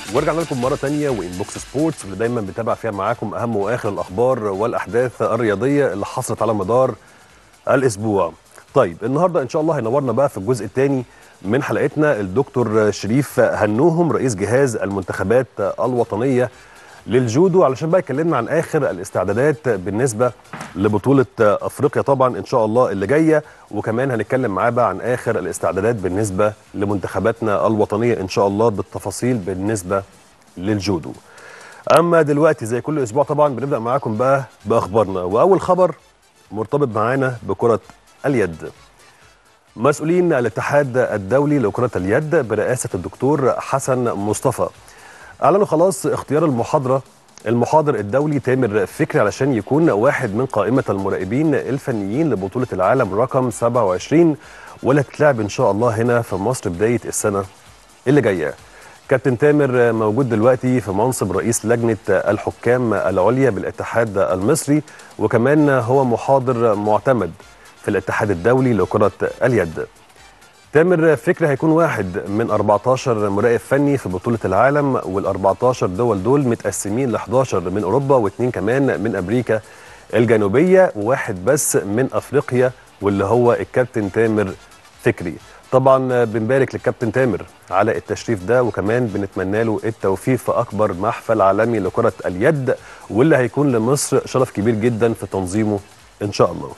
ورجعنا لكم مره تانية وانبوكس سبورتس اللي دايما بنتابع فيها معاكم اهم واخر الاخبار والاحداث الرياضيه اللي حصلت على مدار الاسبوع. طيب النهارده ان شاء الله هينورنا بقى في الجزء الثاني من حلقتنا الدكتور شريف هنوهم رئيس جهاز المنتخبات الوطنيه للجودو علشان بقى يكلمنا عن اخر الاستعدادات بالنسبه لبطوله افريقيا طبعا ان شاء الله اللي جايه وكمان هنتكلم معاه بقى عن اخر الاستعدادات بالنسبه لمنتخباتنا الوطنيه ان شاء الله بالتفاصيل بالنسبه للجودو. اما دلوقتي زي كل اسبوع طبعا بنبدا معاكم بقى باخبارنا واول خبر مرتبط معانا بكره اليد. مسؤولين الاتحاد الدولي لكره اليد برئاسه الدكتور حسن مصطفى اعلنوا خلاص اختيار المحاضره المحاضر الدولي تامر فكري علشان يكون واحد من قائمه المراقبين الفنيين لبطوله العالم رقم 27 واللي هتتلعب ان شاء الله هنا في مصر بدايه السنه اللي جايه. كابتن تامر موجود دلوقتي في منصب رئيس لجنه الحكام العليا بالاتحاد المصري وكمان هو محاضر معتمد في الاتحاد الدولي لكره اليد. تامر فكري هيكون واحد من 14 مراقب فني في بطولة العالم وال 14 دول دول متقسمين ل 11 من أوروبا واثنين كمان من أمريكا الجنوبية وواحد بس من أفريقيا واللي هو الكابتن تامر فكري طبعا بنبارك للكابتن تامر على التشريف ده وكمان بنتمنى له التوفيق في أكبر محفل عالمي لكرة اليد واللي هيكون لمصر شرف كبير جدا في تنظيمه إن شاء الله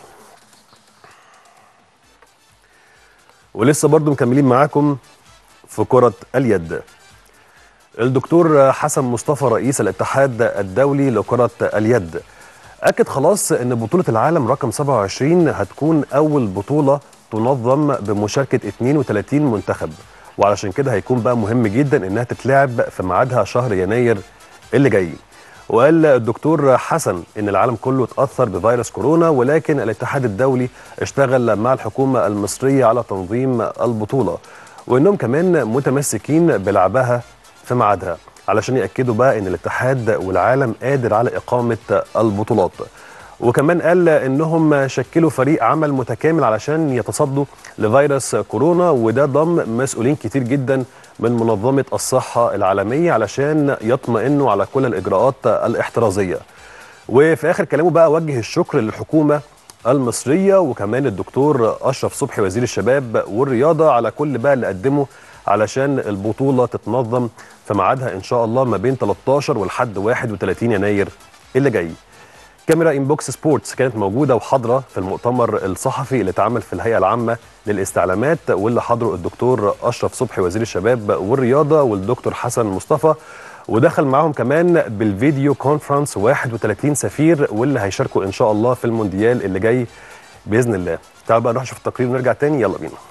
ولسه برضو مكملين معاكم في كرة اليد الدكتور حسن مصطفى رئيس الاتحاد الدولي لكرة اليد أكد خلاص أن بطولة العالم رقم 27 هتكون أول بطولة تنظم بمشاركة 32 منتخب وعلشان كده هيكون بقى مهم جدا أنها تتلعب في ميعادها شهر يناير اللي جاي وقال الدكتور حسن ان العالم كله اتاثر بفيروس كورونا ولكن الاتحاد الدولي اشتغل مع الحكومه المصريه على تنظيم البطوله وانهم كمان متمسكين بلعبها في ميعادها علشان ياكدوا بقى ان الاتحاد والعالم قادر على اقامه البطولات وكمان قال انهم شكلوا فريق عمل متكامل علشان يتصدوا لفيروس كورونا وده ضم مسؤولين كتير جدا من منظمة الصحة العالمية علشان يطمئنوا على كل الإجراءات الاحترازية وفي آخر كلامه بقى وجه الشكر للحكومة المصرية وكمان الدكتور أشرف صبحي وزير الشباب والرياضة على كل بقى اللي قدمه علشان البطولة تتنظم في ميعادها إن شاء الله ما بين 13 ولحد 31 يناير اللي جاي كاميرا انبوكس سبورتس كانت موجوده وحاضره في المؤتمر الصحفي اللي اتعمل في الهيئه العامه للاستعلامات واللي حضره الدكتور اشرف صبحي وزير الشباب والرياضه والدكتور حسن مصطفى ودخل معاهم كمان بالفيديو كونفرنس 31 سفير واللي هيشاركوا ان شاء الله في المونديال اللي جاي باذن الله. تعالوا بقى نروح نشوف التقرير ونرجع تاني يلا بينا.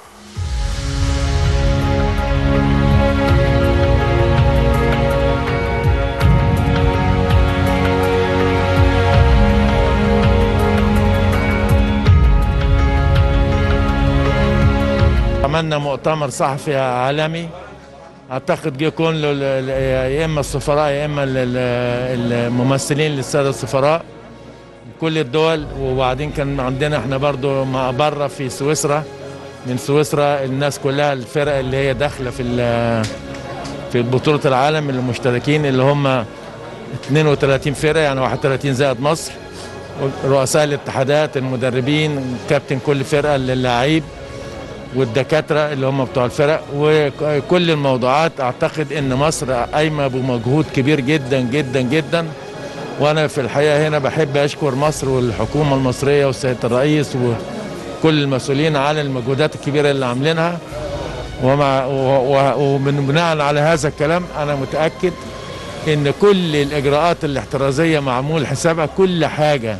عملنا مؤتمر صحفي عالمي اعتقد جه يكون له يا اما السفراء يا اما الممثلين للساده السفراء كل الدول وبعدين كان عندنا احنا برضو مع بره في سويسرا من سويسرا الناس كلها الفرق اللي هي داخله في في بطوله العالم المشتركين اللي هم 32 فرقه يعني 31 زائد مصر رؤساء الاتحادات المدربين كابتن كل فرقه للاعيب والدكاتره اللي هم بتوع الفرق وكل الموضوعات اعتقد ان مصر قايمه بمجهود كبير جدا جدا جدا وانا في الحقيقه هنا بحب اشكر مصر والحكومه المصريه والسيد الرئيس وكل المسؤولين على المجهودات الكبيره اللي عاملينها ومع ومن بناء على هذا الكلام انا متاكد ان كل الاجراءات الاحترازيه معمول حسابها كل حاجه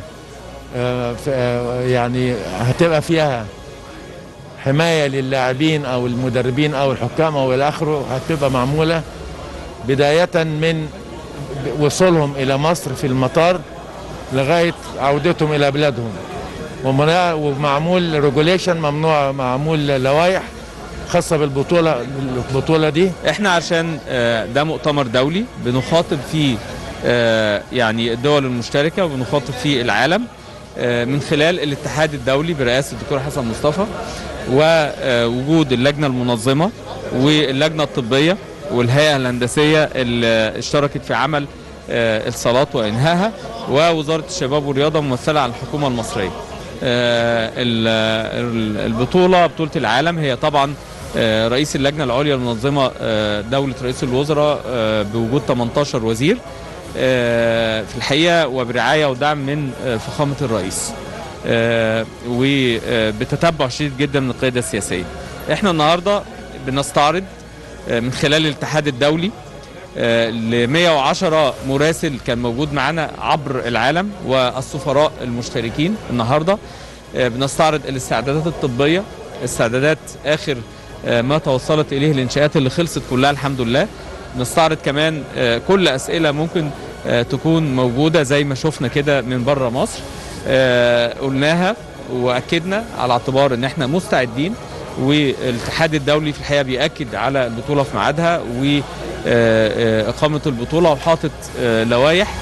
يعني هتبقى فيها حمايه للاعبين او المدربين او الحكام او الى اخره هتبقى معموله بدايه من وصولهم الى مصر في المطار لغايه عودتهم الى بلادهم ومعمول ريجوليشن ممنوع معمول لوائح خاصه بالبطوله البطوله دي احنا عشان ده مؤتمر دولي بنخاطب فيه يعني الدول المشتركه وبنخاطب فيه العالم من خلال الاتحاد الدولي برئاسه الدكتور حسن مصطفى ووجود اللجنه المنظمه واللجنه الطبيه والهيئه الهندسيه اللي اشتركت في عمل آه، الصالات وانهائها ووزاره الشباب والرياضه ممثله على الحكومه المصريه. آه، ال- ال- البطوله بطوله العالم هي طبعا آه، رئيس اللجنه العليا المنظمه آه، دوله رئيس الوزراء آه، بوجود 18 وزير آه، في الحقيقه وبرعايه ودعم من آه، فخامه الرئيس. آه، وبتتبع شديد جدا من القياده السياسيه. احنا النهارده بنستعرض آه، من خلال الاتحاد الدولي ل 110 مراسل كان موجود معانا عبر العالم والسفراء المشتركين النهارده آه، بنستعرض الاستعدادات الطبيه استعدادات اخر آه، ما توصلت اليه الانشاءات اللي خلصت كلها الحمد لله نستعرض كمان آه، كل اسئله ممكن آه، تكون موجوده زي ما شفنا كده من بره مصر آه، قلناها واكدنا على اعتبار ان احنا مستعدين والاتحاد الدولي في الحقيقه بياكد على البطوله في ميعادها واقامه البطوله وحاطط آه، لوائح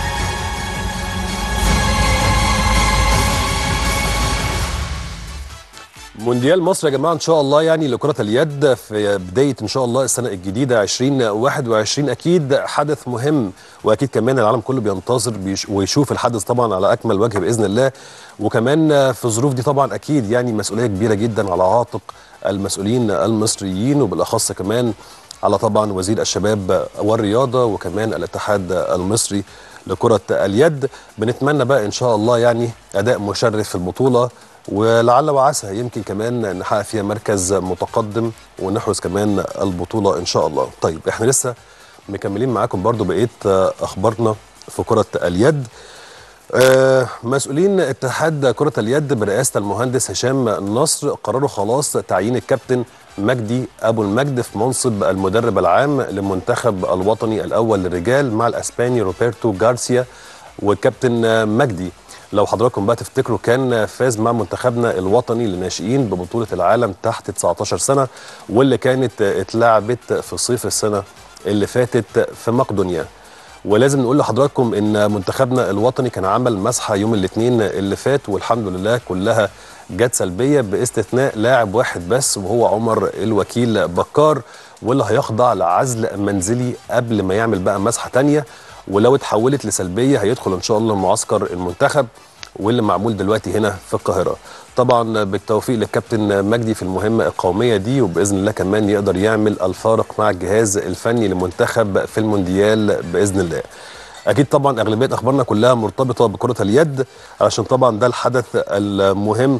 مونديال مصر يا جماعه ان شاء الله يعني لكره اليد في بدايه ان شاء الله السنه الجديده 2021 اكيد حدث مهم واكيد كمان العالم كله بينتظر بيش ويشوف الحدث طبعا على اكمل وجه باذن الله وكمان في الظروف دي طبعا اكيد يعني مسؤوليه كبيره جدا على عاتق المسؤولين المصريين وبالاخص كمان على طبعا وزير الشباب والرياضه وكمان الاتحاد المصري لكره اليد بنتمنى بقى ان شاء الله يعني اداء مشرف في البطوله ولعل وعسى يمكن كمان نحقق فيها مركز متقدم ونحرز كمان البطوله ان شاء الله طيب احنا لسه مكملين معاكم برضو بقيه اخبارنا في كره اليد آه، مسؤولين اتحاد كرة اليد برئاسة المهندس هشام نصر قرروا خلاص تعيين الكابتن مجدي أبو المجد في منصب المدرب العام للمنتخب الوطني الأول للرجال مع الأسباني روبرتو جارسيا والكابتن مجدي لو حضراتكم بقى تفتكروا كان فاز مع منتخبنا الوطني للناشئين ببطولة العالم تحت 19 سنة واللي كانت اتلعبت في صيف السنة اللي فاتت في مقدونيا ولازم نقول لحضراتكم ان منتخبنا الوطني كان عمل مسحه يوم الاثنين اللي فات والحمد لله كلها جت سلبيه باستثناء لاعب واحد بس وهو عمر الوكيل بكار واللي هيخضع لعزل منزلي قبل ما يعمل بقى مسحه تانية ولو اتحولت لسلبيه هيدخل ان شاء الله معسكر المنتخب واللي معمول دلوقتي هنا في القاهره طبعا بالتوفيق للكابتن مجدي في المهمه القوميه دي وباذن الله كمان يقدر يعمل الفارق مع الجهاز الفني للمنتخب في المونديال باذن الله اكيد طبعا اغلبيه اخبارنا كلها مرتبطه بكره اليد علشان طبعا ده الحدث المهم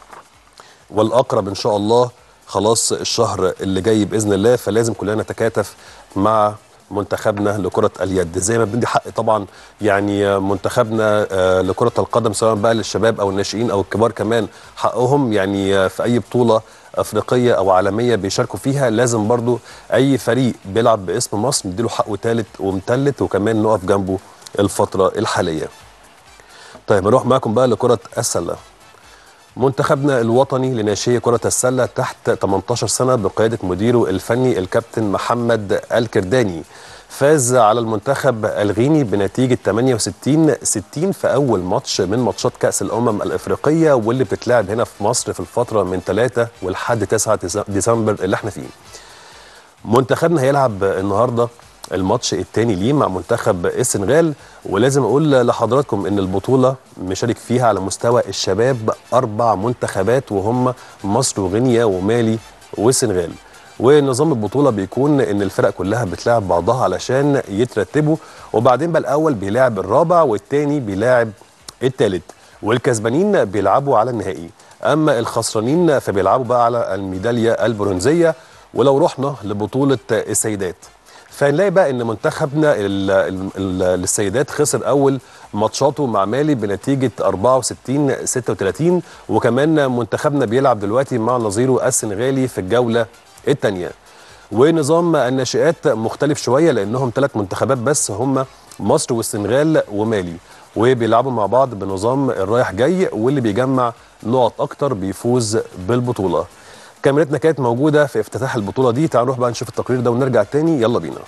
والاقرب ان شاء الله خلاص الشهر اللي جاي باذن الله فلازم كلنا نتكاتف مع منتخبنا لكرة اليد زي ما بندي حق طبعا يعني منتخبنا آه، لكرة القدم سواء بقى للشباب أو الناشئين أو الكبار كمان حقهم يعني آه، في أي بطولة أفريقية أو عالمية بيشاركوا فيها لازم برضو أي فريق بيلعب باسم مصر نديله حقه تالت ومتلت وكمان نقف جنبه الفترة الحالية طيب نروح معاكم بقى لكرة السلة منتخبنا الوطني لناشئي كرة السلة تحت 18 سنة بقيادة مديره الفني الكابتن محمد الكرداني فاز على المنتخب الغيني بنتيجة 68 60 في أول ماتش من ماتشات كأس الأمم الإفريقية واللي بتتلعب هنا في مصر في الفترة من 3 ولحد 9 ديسمبر اللي احنا فيه منتخبنا هيلعب النهارده الماتش الثاني ليه مع منتخب السنغال ولازم اقول لحضراتكم ان البطوله مشارك فيها على مستوى الشباب اربع منتخبات وهم مصر وغينيا ومالي والسنغال ونظام البطوله بيكون ان الفرق كلها بتلاعب بعضها علشان يترتبوا وبعدين بقى الاول بيلاعب الرابع والثاني بيلاعب الثالث والكسبانين بيلعبوا على النهائي اما الخسرانين فبيلعبوا بقى على الميداليه البرونزيه ولو رحنا لبطوله السيدات فنلاقي بقى ان منتخبنا ال- ال- ال- للسيدات خسر اول ماتشاته مع مالي بنتيجه 64 36 وكمان منتخبنا بيلعب دلوقتي مع نظيره السنغالي في الجوله الثانيه ونظام الناشئات مختلف شويه لانهم ثلاث منتخبات بس هم مصر والسنغال ومالي وبيلعبوا مع بعض بنظام الرايح جاي واللي بيجمع نقط اكتر بيفوز بالبطوله كاميرتنا كانت موجوده في افتتاح البطوله دي تعالوا نروح بقى نشوف التقرير ده ونرجع تاني يلا بينا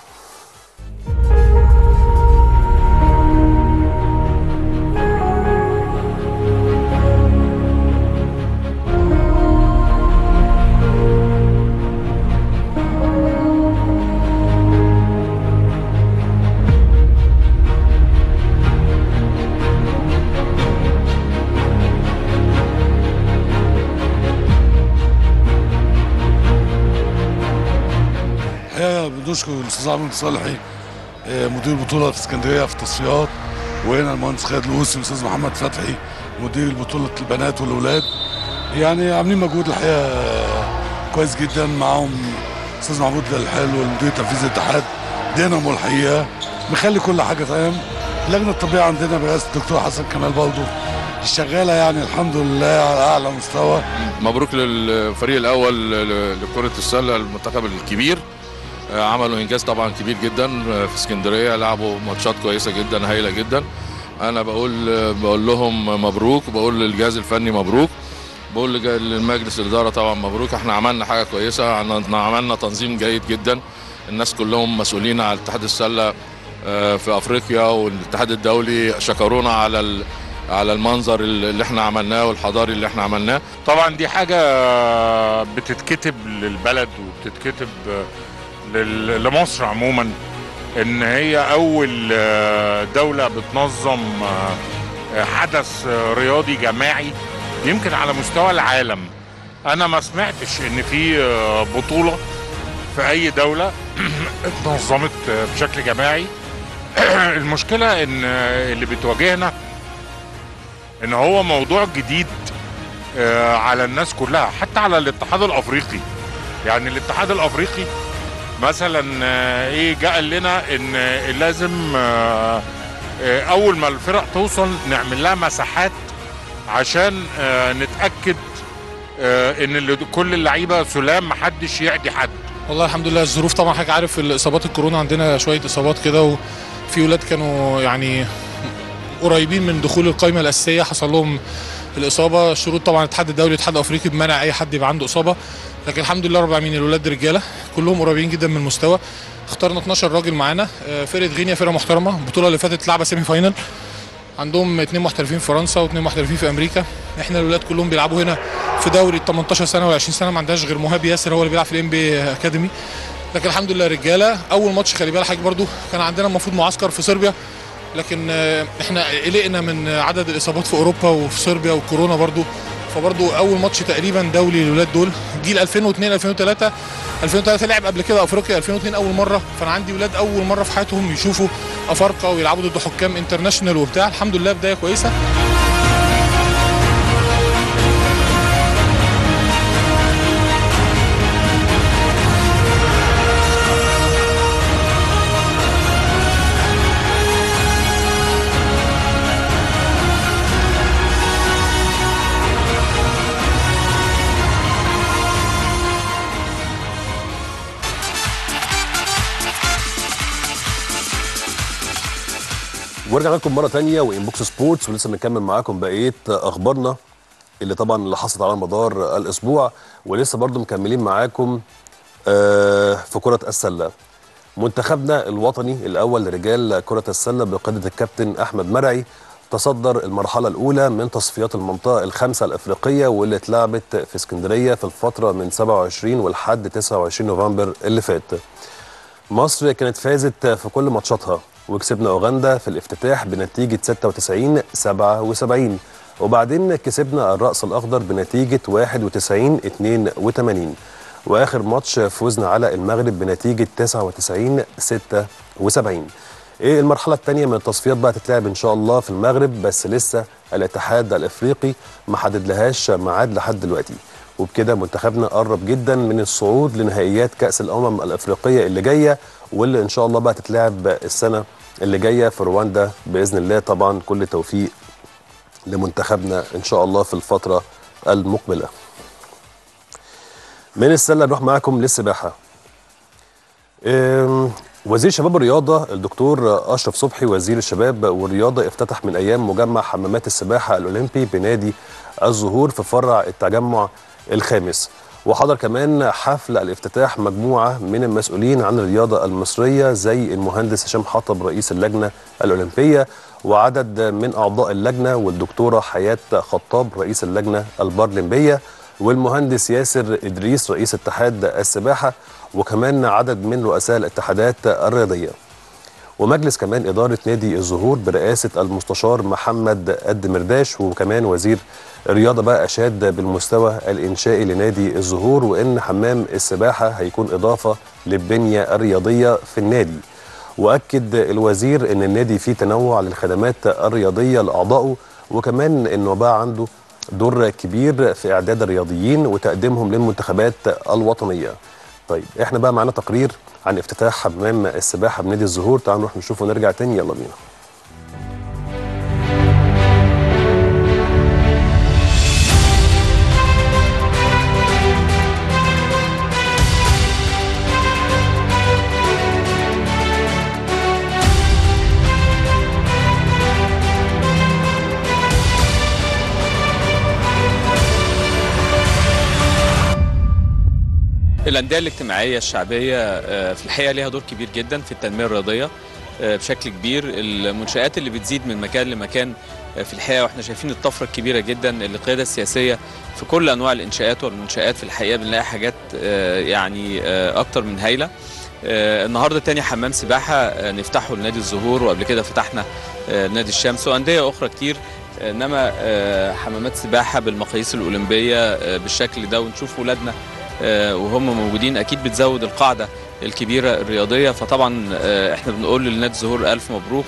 الحقيقه بنشكر الاستاذ عمرو صالحي آه، مدير البطوله في اسكندريه في التصفيات وهنا المهندس خالد لوسي والاستاذ محمد فتحي مدير بطوله البنات والاولاد يعني عاملين مجهود الحقيقه آه، كويس جدا معاهم استاذ محمود الحلو والمدير التنفيذي الاتحاد دينامو الحقيقه مخلي كل حاجه تمام اللجنه الطبيه عندنا برئاسه الدكتور حسن كمال برضه شغاله يعني الحمد لله على اعلى مستوى مبروك للفريق الاول ل- لكره السله المنتخب الكبير آه، عملوا انجاز طبعا كبير جدا آه، في اسكندريه لعبوا ماتشات كويسه جدا هايله جدا انا بقول آه، بقول لهم مبروك وبقول للجهاز الفني مبروك بقول لج- للمجلس الاداره طبعا مبروك احنا عملنا حاجه كويسه عن- عملنا تنظيم جيد جدا الناس كلهم مسؤولين على اتحاد السله آه، في افريقيا والاتحاد الدولي شكرونا على ال- على المنظر اللي احنا عملناه والحضاري اللي احنا عملناه طبعا دي حاجة بتتكتب للبلد وبتتكتب لل- لمصر عموما ان هي اول دولة بتنظم حدث رياضي جماعي يمكن على مستوى العالم انا ما سمعتش ان في بطولة في اي دولة اتنظمت بشكل جماعي المشكلة ان اللي بتواجهنا ان هو موضوع جديد آه، على الناس كلها حتى على الاتحاد الافريقي يعني الاتحاد الافريقي مثلا آه، ايه جاء قال لنا ان آه، لازم آه، آه، اول ما الفرق توصل نعمل لها مساحات عشان آه، نتاكد آه، ان اللي- كل اللعيبه سلام محدش يعدي حد والله الحمد لله الظروف طبعا حضرتك عارف الاصابات الكورونا عندنا شويه اصابات كده وفي ولاد كانوا يعني قريبين من دخول القائمه الاساسيه حصل لهم الاصابه شروط طبعا الاتحاد الدولي والاتحاد الافريقي بمنع اي حد يبقى عنده اصابه لكن الحمد لله رب العالمين الولاد رجاله كلهم قريبين جدا من المستوى اخترنا 12 راجل معانا آه، فرقه غينيا فرقه محترمه البطوله اللي فاتت لعبه سيمي فاينل عندهم اتنين محترفين في فرنسا واثنين محترفين في امريكا احنا الولاد كلهم بيلعبوا هنا في دوري ال 18 سنه وال 20 سنه ما عندناش غير مهاب ياسر هو اللي بيلعب في الام بي اكاديمي لكن الحمد لله رجاله اول ماتش خلي بالك حضرتك برضو كان عندنا المفروض معسكر في صربيا لكن آه، احنا قلقنا من عدد الاصابات في اوروبا وفي صربيا والكورونا برضو فبرضو اول ماتش تقريبا دولي للولاد دول جيل 2002 2003 2003 لعب قبل كده افريقيا 2002 اول مره فانا عندي ولاد اول مره في حياتهم يشوفوا افارقه ويلعبوا ضد حكام انترناشونال وبتاع الحمد لله بدايه كويسه ورجعنا لكم مره تانية وانبوكس سبورتس ولسه بنكمل معاكم بقيه اخبارنا اللي طبعا اللي حصلت على مدار الاسبوع ولسه برضو مكملين معاكم آه، في كره السله منتخبنا الوطني الاول لرجال كره السله بقياده الكابتن احمد مرعي تصدر المرحله الاولى من تصفيات المنطقه الخامسه الافريقيه واللي اتلعبت في اسكندريه في الفتره من 27 ولحد 29 نوفمبر اللي فات مصر كانت فازت في كل ماتشاتها وكسبنا اوغندا في الافتتاح بنتيجه 96 77 وبعدين كسبنا الرأس الأخضر بنتيجة 91 82 وآخر ماتش فوزنا على المغرب بنتيجة 99 76 ايه المرحلة الثانية من التصفيات بقى تتلعب ان شاء الله في المغرب بس لسه الاتحاد الافريقي ما حدد لهاش ميعاد لحد دلوقتي وبكده منتخبنا قرب جدا من الصعود لنهائيات كأس الأمم الأفريقية اللي جاية واللي إن شاء الله بقى تتلعب السنة اللي جاية في رواندا بإذن الله طبعا كل توفيق لمنتخبنا إن شاء الله في الفترة المقبلة من السلة نروح معاكم للسباحة أم، وزير الشباب والرياضة الدكتور أشرف صبحي وزير الشباب والرياضة افتتح من أيام مجمع حمامات السباحة الأولمبي بنادي الزهور في فرع التجمع الخامس وحضر كمان حفل الافتتاح مجموعة من المسؤولين عن الرياضة المصرية زي المهندس هشام حطب رئيس اللجنة الأولمبية وعدد من أعضاء اللجنة والدكتورة حياة خطاب رئيس اللجنة البارلمبية والمهندس ياسر إدريس رئيس اتحاد السباحة وكمان عدد من رؤساء الاتحادات الرياضية ومجلس كمان إدارة نادي الزهور برئاسة المستشار محمد الدمرداش وكمان وزير الرياضه بقى اشاد بالمستوى الانشائي لنادي الزهور وان حمام السباحه هيكون اضافه للبنيه الرياضيه في النادي واكد الوزير ان النادي فيه تنوع للخدمات الرياضيه لاعضائه وكمان انه بقى عنده دور كبير في اعداد الرياضيين وتقديمهم للمنتخبات الوطنيه طيب احنا بقى معانا تقرير عن افتتاح حمام السباحه بنادي الزهور تعالوا نروح نشوفه ونرجع تاني يلا بينا الأندية الاجتماعية الشعبية آه، في الحقيقة ليها دور كبير جدا في التنمية الرياضية آه، بشكل كبير المنشآت اللي بتزيد من مكان لمكان آه، في الحقيقة واحنا شايفين الطفرة الكبيرة جدا اللي القيادة السياسية في كل أنواع الإنشاءات والمنشآت في الحقيقة بنلاقي حاجات آه، يعني آه، أكتر من هايلة آه، النهارده تاني حمام سباحة آه، نفتحه لنادي الزهور وقبل كده فتحنا آه، نادي الشمس وأندية أخرى كتير انما آه، حمامات سباحه بالمقاييس الاولمبيه آه، بالشكل ده ونشوف ولادنا آه، وهم موجودين اكيد بتزود القاعده الكبيره الرياضيه فطبعا آه، احنا بنقول لنادي الزهور الف مبروك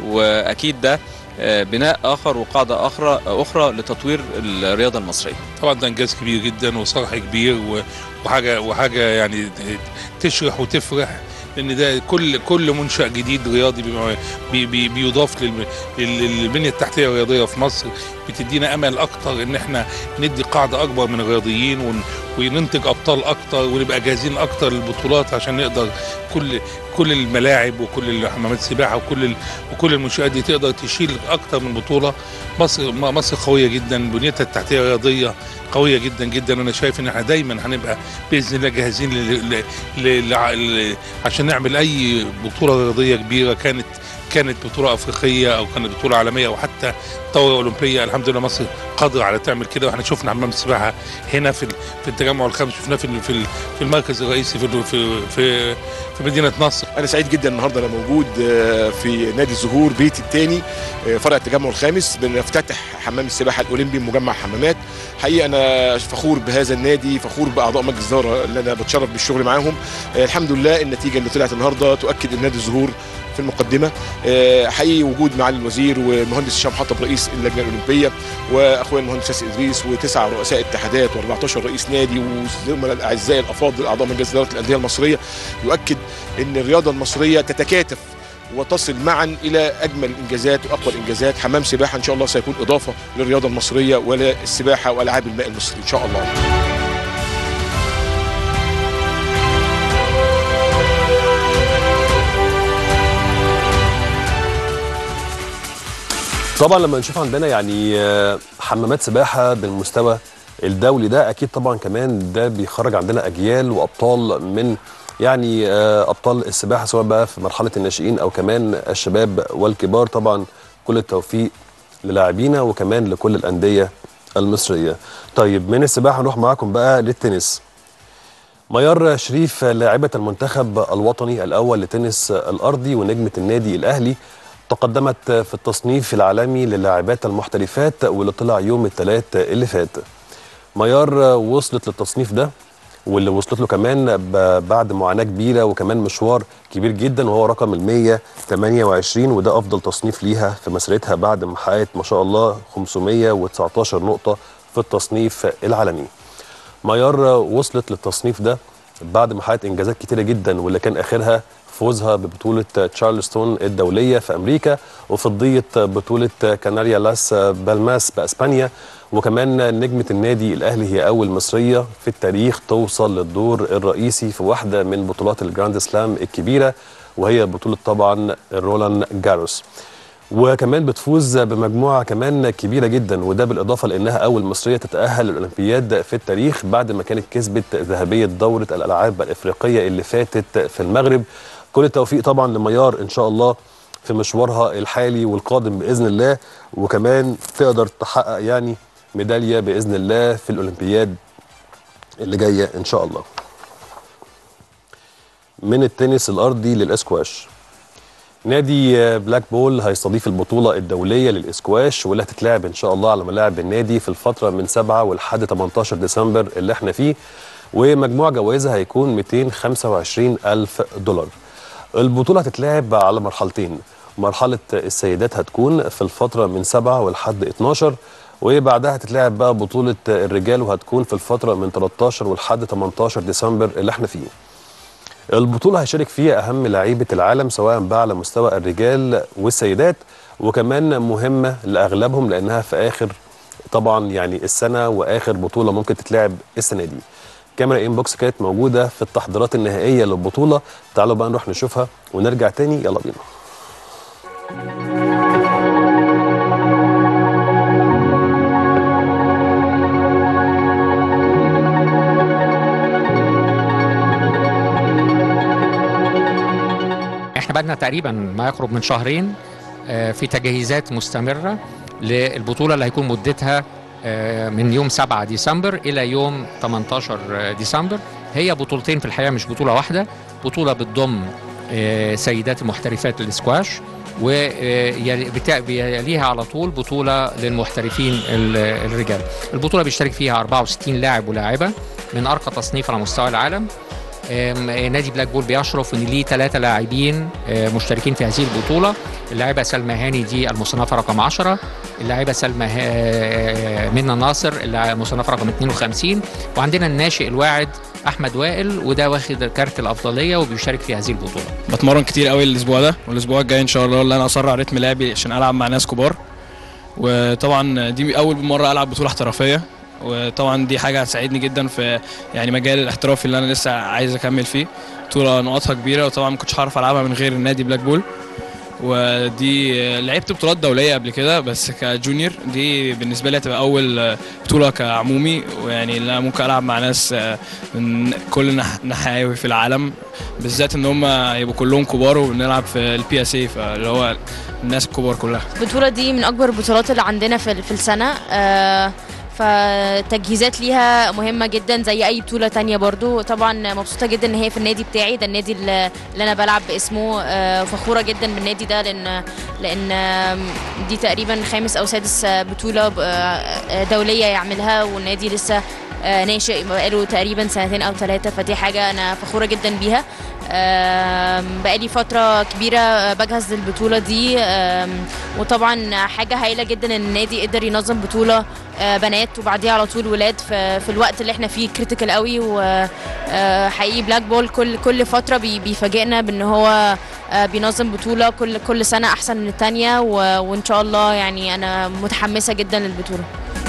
واكيد ده آه، بناء اخر وقاعده اخرى اخرى لتطوير الرياضه المصريه طبعا ده انجاز كبير جدا وصرح كبير و- وحاجه وحاجه يعني تشرح وتفرح لان ده كل كل منشا جديد رياضي بما- بي بي بيضاف للم- لل- للبنيه التحتيه الرياضيه في مصر بتدينا امل اكتر ان احنا ندي قاعده اكبر من الرياضيين ون- وننتج ابطال اكتر ونبقى جاهزين اكتر للبطولات عشان نقدر كل كل الملاعب وكل حمامات السباحه وكل ال- وكل المنشات دي تقدر تشيل اكتر من بطوله مصر م- مصر قويه جدا بنيتها التحتيه الرياضيه قويه جدا جدا انا شايف ان احنا دايما هنبقى باذن الله جاهزين ل... ل... ل... ل... ل... عشان نعمل اي بطوله رياضيه كبيره كانت كانت بطوله افريقيه او كانت بطوله عالميه او حتى دوره اولمبيه الحمد لله مصر قادره على تعمل كده واحنا شفنا حمام السباحه هنا في ال- في التجمع الخامس شفناه في ال- في ال- في المركز الرئيسي في ال- في في, في مدينه نصر انا سعيد جدا النهارده انا موجود آه، في نادي الزهور بيتي الثاني فرع التجمع الخامس بنفتتح حمام السباحه الاولمبي مجمع حمامات حقيقه انا فخور بهذا النادي فخور باعضاء مجلس الاداره اللي انا بتشرف بالشغل معاهم آه، الحمد لله النتيجه اللي طلعت النهارده تؤكد ان نادي الزهور في المقدمه آه، حقيقي وجود معالي الوزير ومهندس هشام حطب رئيس اللجنه الاولمبيه واخويا المهندس ياسر ادريس وتسع رؤساء اتحادات و14 رئيس نادي والزملاء الاعزاء الافاضل اعضاء مجلس اداره الانديه المصريه يؤكد ان الرياضه المصريه تتكاتف وتصل معا الى اجمل الانجازات واقوى الانجازات حمام سباحه ان شاء الله سيكون اضافه للرياضه المصريه وللسباحه والعاب الماء المصري ان شاء الله طبعا لما نشوف عندنا يعني آه، حمامات سباحه بالمستوى الدولي ده اكيد طبعا كمان ده بيخرج عندنا اجيال وابطال من يعني آه، ابطال السباحه سواء بقى في مرحله الناشئين او كمان الشباب والكبار طبعا كل التوفيق للاعبينا وكمان لكل الانديه المصريه. طيب من السباحه نروح معاكم بقى للتنس. ميار شريف لاعبة المنتخب الوطني الأول لتنس الأرضي ونجمة النادي الأهلي تقدمت في التصنيف العالمي للاعبات المحترفات واللي طلع يوم الثلاث اللي فات ميار وصلت للتصنيف ده واللي وصلت له كمان ب- بعد معاناة كبيرة وكمان مشوار كبير جدا وهو رقم ال 128 وده أفضل تصنيف ليها في مسيرتها بعد ما حققت ما شاء الله 519 نقطة في التصنيف العالمي ميار وصلت للتصنيف ده بعد ما حققت انجازات كتيره جدا واللي كان اخرها فوزها ببطوله تشارلستون الدوليه في امريكا وفضيه بطوله كاناريا لاس بالماس باسبانيا وكمان نجمه النادي الاهلي هي اول مصريه في التاريخ توصل للدور الرئيسي في واحده من بطولات الجراند سلام الكبيره وهي بطوله طبعا رولان جاروس وكمان بتفوز بمجموعه كمان كبيره جدا وده بالاضافه لانها اول مصريه تتاهل للاولمبياد في التاريخ بعد ما كانت كسبت ذهبيه دوره الالعاب الافريقيه اللي فاتت في المغرب كل التوفيق طبعا لميار ان شاء الله في مشوارها الحالي والقادم باذن الله وكمان تقدر تحقق يعني ميداليه باذن الله في الاولمبياد اللي جايه ان شاء الله من التنس الارضي للاسكواش نادي بلاك بول هيستضيف البطولة الدولية للإسكواش واللي هتتلعب إن شاء الله على ملاعب النادي في الفترة من 7 ولحد 18 ديسمبر اللي احنا فيه ومجموع جوائزها هيكون 225 ألف دولار البطولة هتتلعب على مرحلتين مرحلة السيدات هتكون في الفترة من 7 ولحد 12 وبعدها هتتلعب بقى بطولة الرجال وهتكون في الفترة من 13 ولحد 18 ديسمبر اللي احنا فيه البطولة هيشارك فيها أهم لعيبة العالم سواء بقى على مستوى الرجال والسيدات وكمان مهمة لأغلبهم لأنها في آخر طبعا يعني السنة وآخر بطولة ممكن تتلعب السنة دي كاميرا انبوكس كانت موجودة في التحضيرات النهائية للبطولة تعالوا بقى نروح نشوفها ونرجع تاني يلا بينا احنا بقالنا تقريبا ما يقرب من شهرين آه، في تجهيزات مستمرة للبطولة اللي هيكون مدتها آه، من يوم 7 ديسمبر إلى يوم 18 ديسمبر هي بطولتين في الحقيقة مش بطولة واحدة بطولة بتضم آه، سيدات المحترفات للسكواش ويليها على طول بطولة للمحترفين ال- الرجال البطولة بيشترك فيها 64 لاعب ولاعبة من أرقى تصنيف على مستوى العالم آم، نادي بلاك بول بيشرف ان ليه ثلاثه لاعبين آه، مشتركين في هذه البطوله اللاعبه سلمى هاني دي المصنفه رقم 10 اللاعبه سلمى ها- منى ناصر اللي المصنفه رقم 52 وعندنا الناشئ الواعد احمد وائل وده واخد كارت الافضليه وبيشارك في هذه البطوله بتمرن كتير قوي الاسبوع ده والاسبوع الجاي ان شاء الله اللي انا اسرع رتم لعبي عشان العب مع ناس كبار وطبعا دي اول مره العب بطوله احترافيه وطبعا دي حاجه هتساعدني جدا في يعني مجال الاحتراف اللي انا لسه عايز اكمل فيه بطوله نقاطها كبيره وطبعا ما كنتش هعرف العبها من غير النادي بلاك بول ودي لعبت بطولات دوليه قبل كده بس كجونيور دي بالنسبه لي هتبقى اول بطوله كعمومي ويعني اللي انا ممكن العب مع ناس من كل نح- ناحيه في العالم بالذات ان هم يبقوا كلهم كبار وبنلعب في البي اس اي فاللي هو الناس الكبار كلها البطولة دي من أكبر البطولات اللي عندنا في في السنة آه، فتجهيزات ليها مهمة جدا زي أي بطولة تانية برضو طبعا مبسوطة جدا إن هي في النادي بتاعي ده النادي اللي اللي أنا بلعب باسمه آه، فخورة جدا بالنادي ده لأن لأن آم، دي تقريبا خامس أو سادس آه، بطولة آه، دولية يعملها والنادي لسه آه، ناشئ بقاله تقريبا سنتين أو ثلاثة فدي حاجة أنا فخورة جدا بيها آم، بقالي فترة كبيرة بجهز للبطولة دي آم، وطبعا حاجة هايلة جدا ان النادي قدر ينظم بطولة آه، بنات وبعديها على طول ولاد في, في الوقت اللي احنا فيه كريتيكال قوي وحقيقي بلاك بول كل كل فترة بي- بيفاجئنا بان هو آه، بينظم بطولة كل كل سنة احسن من التانية و- وان شاء الله يعني انا متحمسة جدا للبطولة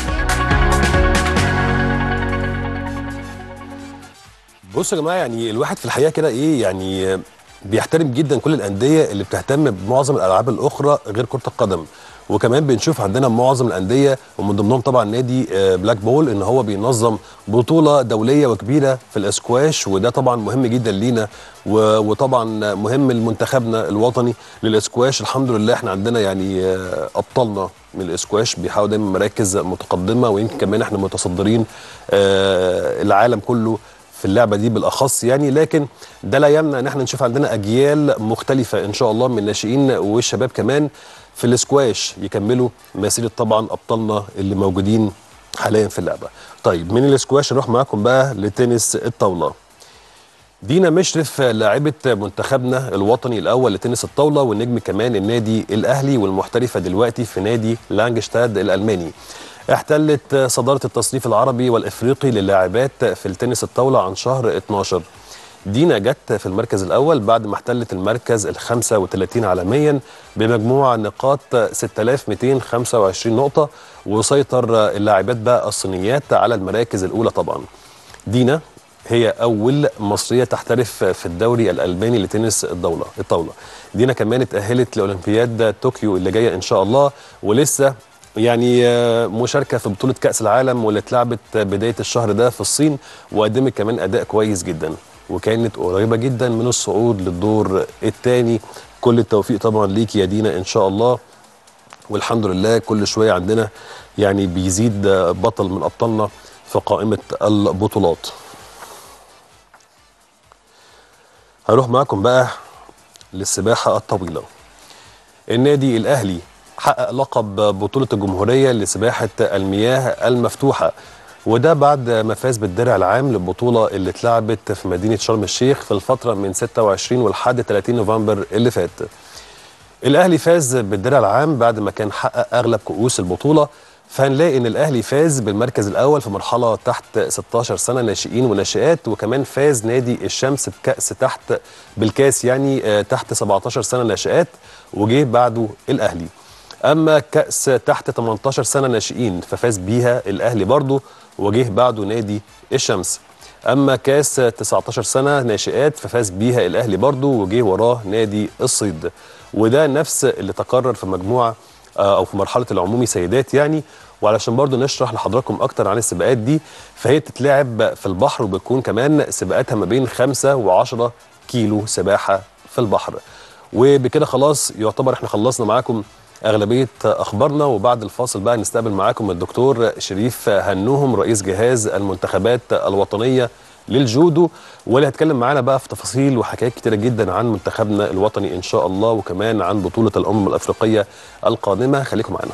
بصوا يا جماعه يعني الواحد في الحقيقه كده ايه يعني بيحترم جدا كل الانديه اللي بتهتم بمعظم الالعاب الاخرى غير كره القدم وكمان بنشوف عندنا معظم الانديه ومن ضمنهم طبعا نادي آه، بلاك بول ان هو بينظم بطوله دوليه وكبيره في الاسكواش وده طبعا مهم جدا لينا و- وطبعا مهم لمنتخبنا الوطني للاسكواش الحمد لله احنا عندنا يعني آه، ابطالنا من الاسكواش بيحاولوا دايما مراكز متقدمه ويمكن كمان احنا متصدرين آه، العالم كله في اللعبه دي بالاخص يعني لكن ده لا يمنع ان احنا نشوف عندنا اجيال مختلفه ان شاء الله من الناشئين والشباب كمان في الاسكواش يكملوا مسيره طبعا ابطالنا اللي موجودين حاليا في اللعبه. طيب من الاسكواش نروح معاكم بقى لتنس الطاوله. دينا مشرف لاعبة منتخبنا الوطني الأول لتنس الطاولة والنجم كمان النادي الأهلي والمحترفة دلوقتي في نادي لانجشتاد الألماني احتلت صدارة التصنيف العربي والإفريقي للاعبات في التنس الطاولة عن شهر 12 دينا جت في المركز الأول بعد ما احتلت المركز ال 35 عالميا بمجموع نقاط 6225 نقطة وسيطر اللاعبات بقى الصينيات على المراكز الأولى طبعا دينا هي أول مصرية تحترف في الدوري الألباني لتنس الدولة الطاولة دينا كمان اتأهلت لأولمبياد طوكيو اللي جاية إن شاء الله ولسه يعني آه، مشاركة في بطولة كأس العالم واللي اتلعبت بداية الشهر ده في الصين وقدمت كمان أداء كويس جدا وكانت قريبة جدا من الصعود للدور الثاني كل التوفيق طبعا ليك يا دينا إن شاء الله والحمد لله كل شوية عندنا يعني بيزيد آه، بطل من أبطالنا في قائمة البطولات هروح معاكم بقى للسباحة الطويلة النادي الاهلي حقق لقب بطوله الجمهوريه لسباحه المياه المفتوحه وده بعد ما فاز بالدرع العام للبطوله اللي اتلعبت في مدينه شرم الشيخ في الفتره من 26 ولحد 30 نوفمبر اللي فات. الاهلي فاز بالدرع العام بعد ما كان حقق اغلب كؤوس البطوله فهنلاقي ان الاهلي فاز بالمركز الاول في مرحله تحت 16 سنه ناشئين وناشئات وكمان فاز نادي الشمس بكاس تحت بالكاس يعني آه، تحت 17 سنه ناشئات وجه بعده الاهلي اما كاس تحت 18 سنه ناشئين ففاز بيها الاهلي برضه وجه بعده نادي الشمس اما كاس 19 سنه ناشئات ففاز بيها الاهلي برضه وجه وراه نادي الصيد وده نفس اللي تكرر في مجموعه آه، او في مرحله العمومي سيدات يعني وعلشان برضو نشرح لحضراتكم اكتر عن السباقات دي فهي بتتلعب في البحر وبتكون كمان سباقاتها ما بين 5 و10 كيلو سباحه في البحر وبكده خلاص يعتبر احنا خلصنا معاكم اغلبيه اخبارنا وبعد الفاصل بقى نستقبل معاكم الدكتور شريف هنوهم رئيس جهاز المنتخبات الوطنيه للجودو واللي هيتكلم معانا بقى في تفاصيل وحكايات كتيره جدا عن منتخبنا الوطني ان شاء الله وكمان عن بطوله الامم الافريقيه القادمه خليكم معانا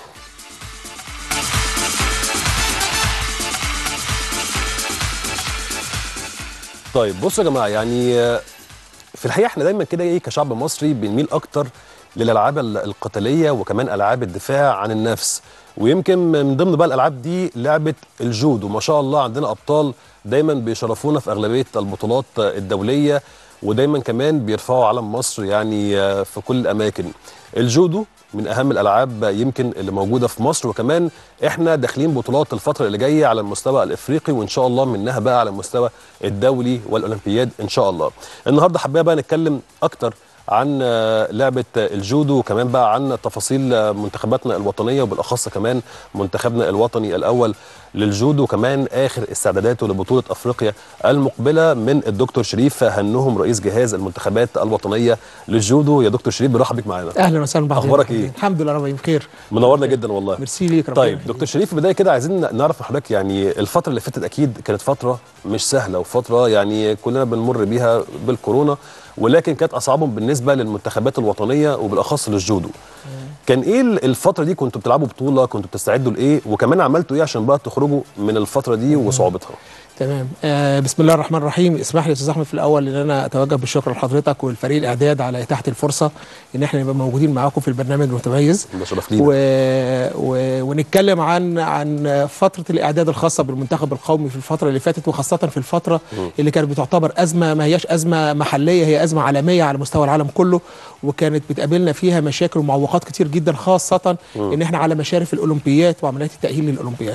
طيب بصوا يا جماعه يعني آه، في الحقيقه احنا دايما كده ايه كشعب مصري بنميل اكتر للالعاب ال- القتاليه وكمان العاب الدفاع عن النفس ويمكن من ضمن بقى الالعاب دي لعبه الجودو ما شاء الله عندنا ابطال دايما بيشرفونا في اغلبيه البطولات الدوليه ودايما كمان بيرفعوا علم مصر يعني آه، في كل الاماكن الجودو من اهم الالعاب يمكن اللي موجوده في مصر وكمان احنا داخلين بطولات الفتره اللي جايه على المستوى الافريقي وان شاء الله منها بقى على المستوى الدولي والاولمبياد ان شاء الله النهارده حابين بقى نتكلم اكتر عن آه، لعبه الجودو وكمان بقى عن تفاصيل آه، منتخباتنا الوطنيه وبالاخص كمان منتخبنا الوطني الاول للجودو وكمان اخر استعداداته لبطوله افريقيا المقبله من الدكتور شريف هنهم رئيس جهاز المنتخبات الوطنيه للجودو يا دكتور شريف برحب بيك معانا اهلا وسهلا بحضرتك اخبارك ايه الحمد لله ربنا بخير منورنا جدا والله ميرسي ليك ربنا طيب يخليك. دكتور شريف في البدايه كده عايزين نعرف من حضرتك يعني الفتره اللي فاتت اكيد كانت فتره مش سهله وفتره يعني كلنا بنمر بيها بالكورونا ولكن كانت اصعبهم بالنسبه للمنتخبات الوطنيه وبالاخص للجودو كان ايه الفتره دي كنتوا بتلعبوا بطوله كنتوا بتستعدوا لايه وكمان عملتوا ايه عشان بقى تخرجوا من الفتره دي وصعوبتها تمام آه بسم الله الرحمن الرحيم اسمح لي يا استاذ احمد في الاول ان انا اتوجه بالشكر لحضرتك والفريق الاعداد على اتاحه الفرصه ان احنا نبقى موجودين معاكم في البرنامج المتميز ده شرف و... لينا و... ونتكلم عن عن فتره الاعداد الخاصه بالمنتخب القومي في الفتره اللي فاتت وخاصه في الفتره اللي كانت بتعتبر ازمه ما هياش ازمه محليه هي ازمه عالميه على مستوى العالم كله وكانت بتقابلنا فيها مشاكل ومعوقات كتير جدا خاصه ان احنا على مشارف الاولمبيات وعمليات التاهيل للاولمبياد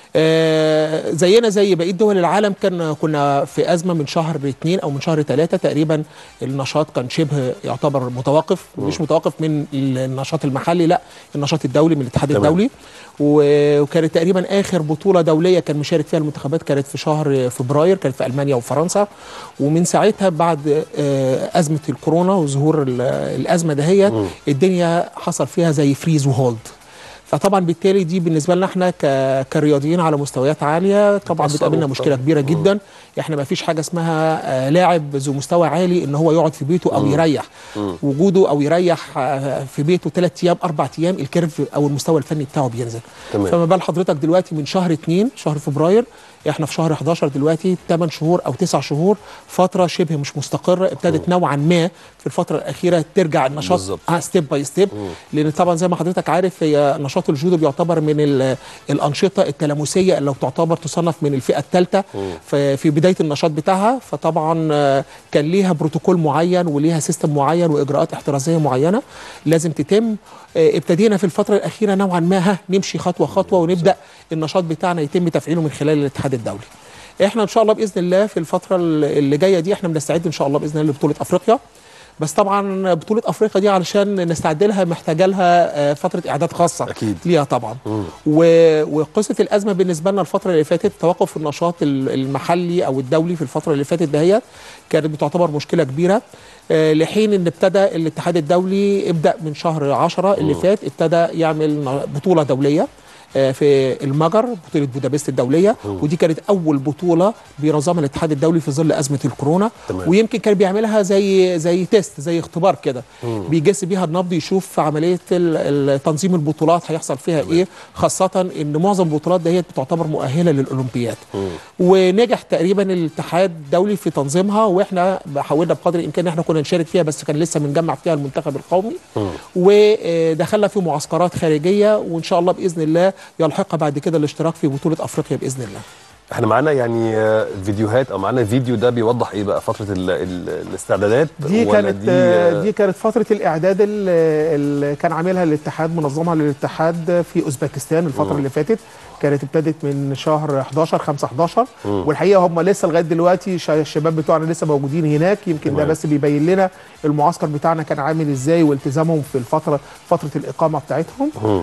آه، زينا زي بقيه دول العالم كان كنا في ازمه من شهر اثنين او من شهر ثلاثه تقريبا النشاط كان شبه يعتبر متوقف مش متوقف من النشاط المحلي لا النشاط الدولي من الاتحاد تمام. الدولي و- وكانت تقريبا اخر بطوله دوليه كان مشارك فيها المنتخبات كانت في شهر فبراير كانت في المانيا وفرنسا ومن ساعتها بعد آه، ازمه الكورونا وظهور ال- الازمه دهيت الدنيا حصل فيها زي فريز وهولد فطبعا بالتالي دي بالنسبه لنا احنا ك- كرياضيين على مستويات عاليه طبعا بتأثر بتقابلنا طبعاً. مشكله كبيره جدا احنا ما فيش حاجه اسمها آه، لاعب ذو مستوى عالي ان هو يقعد في بيته او يريح وجوده او يريح آه، في بيته ثلاث ايام اربع ايام الكيرف او المستوى الفني بتاعه بينزل تمام. فما بال حضرتك دلوقتي من شهر 2 شهر فبراير احنا في شهر 11 دلوقتي 8 شهور او 9 شهور فتره شبه مش مستقره ابتدت نوعا ما في الفتره الاخيره ترجع النشاط بالظبط. اه ستيب باي ستيب لان طبعا زي ما حضرتك عارف هي نشاط الجودو بيعتبر من ال- الانشطه التلامسيه اللي تعتبر تصنف من الفئه الثالثه في بدايه النشاط بتاعها فطبعا آه، كان ليها بروتوكول معين وليها سيستم معين واجراءات احترازيه معينه لازم تتم آه، ابتدينا في الفتره الاخيره نوعا ما ها نمشي خطوه خطوه ونبدا النشاط بتاعنا يتم تفعيله من خلال الاتحاد الدولي احنا ان شاء الله باذن الله في الفتره اللي جايه دي احنا بنستعد ان شاء الله باذن الله لبطوله افريقيا بس طبعا بطوله افريقيا دي علشان نستعد لها محتاجه لها آه، فتره اعداد خاصه أكيد. ليها طبعا و... وقصه الازمه بالنسبه لنا الفتره اللي فاتت توقف النشاط ال- المحلي او الدولي في الفتره اللي فاتت دهيت كانت بتعتبر مشكله كبيره آه، لحين ان ابتدى الاتحاد الدولي ابدا من شهر 10 اللي فات ابتدى يعمل ن- بطوله دوليه آه، في المجر بطوله بودابست الدوليه ودي كانت اول بطوله بينظمها الاتحاد الدولي في ظل ازمه الكورونا تمام. ويمكن كان بيعملها زي زي تيست زي اختبار كده بيجس بيها النبض يشوف عمليه ال- ال- تنظيم البطولات هيحصل فيها ايه خاصه ان معظم البطولات ديت بتعتبر مؤهله للاولمبياد ونجح تقريبا الاتحاد الدولي في تنظيمها واحنا حاولنا بقدر الامكان ان احنا كنا نشارك فيها بس كان لسه بنجمع فيها المنتخب القومي ودخلنا في معسكرات خارجيه وان شاء الله باذن الله يلحقها بعد كده الاشتراك في بطوله افريقيا باذن الله احنا معانا يعني آه، فيديوهات او معانا فيديو ده بيوضح ايه بقى فتره ال ال الاستعدادات دي ولا كانت دي آه، دي كانت فتره الاعداد اللي اللي كان عاملها الاتحاد منظمها للاتحاد في اوزبكستان الفتره مم. اللي فاتت كانت ابتدت من شهر 11 5 11 مم. والحقيقه هم لسه لغايه دلوقتي شا- الشباب بتوعنا لسه موجودين هناك يمكن ده تمام. بس بيبين لنا المعسكر بتاعنا كان عامل ازاي والتزامهم في الفتره فتره الاقامه بتاعتهم مم.